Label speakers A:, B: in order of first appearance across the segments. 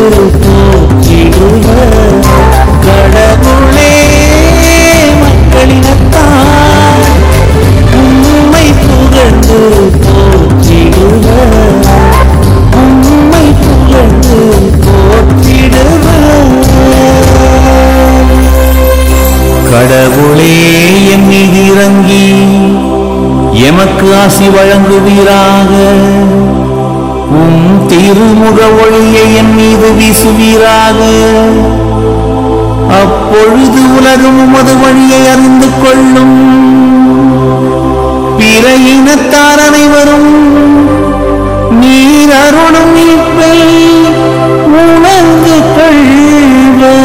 A: போற்றிடுவர் கடவுளே மக்களினத்தார் உம்மை புகழ்ந்து போற்றிடுவர் உம்மை புகழ்ந்து போற்றிடுவர் கடவுளே என் மீது இறங்கி எமக்கு ஆசி வழங்குவீராக உம் திருமுக ஒளியை என் மீது வீசுவீராக அப்பொழுது உலகம் உமது வழியை அறிந்து கொள்ளும் பிற இனத்தார் அனைவரும் நீர் அருளும் மீட்பை உணர்ந்து கொள்வர்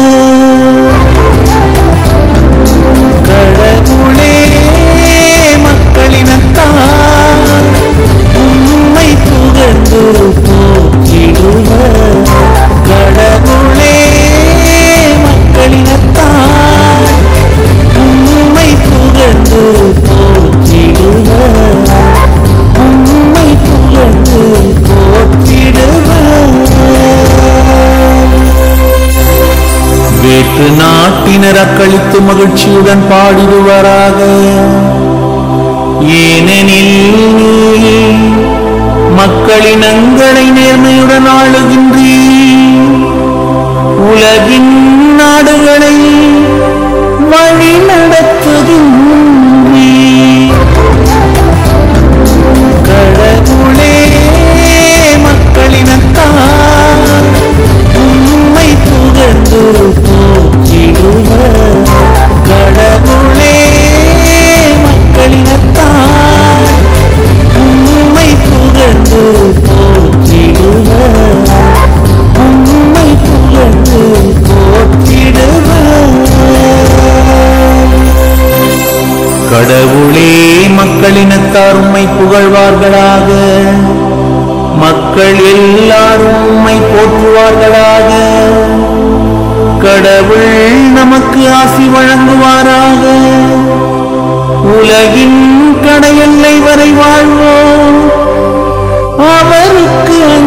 A: கடவுளே மக்களினத்தார் உம்மை புகழ்ந்து போற்றிடுவர் கடவுளே மக்களினத்தார் உம்மை புகழ்ந்து போற்றிடுவர் உம்மை புகழ்ந்து போற்றிடுவர் வேற்று நாட்டினர் அக்களித்து மகிழ்ச்சியுடன் பாடிடுவராக ஏனெனில் மக்களின் அங்களை நேர்மையுடன் ஆளுகின்றீ உலகின் நாடுகளை வழி நடத்துகின்றீ கடவுளே மக்களினத்தார் உம்மை புகழ்ந்து போற்றிடுவர் கடவுளே மக்களினத்தார் உம்மை புகழ்ந்து போற்றிடுவர் உம்மை புகழ்ந்து போற்றிடுவர் கடவுளே மக்களினத்தார் உம்மை புகழ்வார்களாக மக்கள் எல்லாரும் உம்மை போற்றுவார்களாக கடவுள் நமக்கு ஆசி வழங்குவாராக உலகின் கடையெல்லை வரை வாழ்வோம் அவருக்கு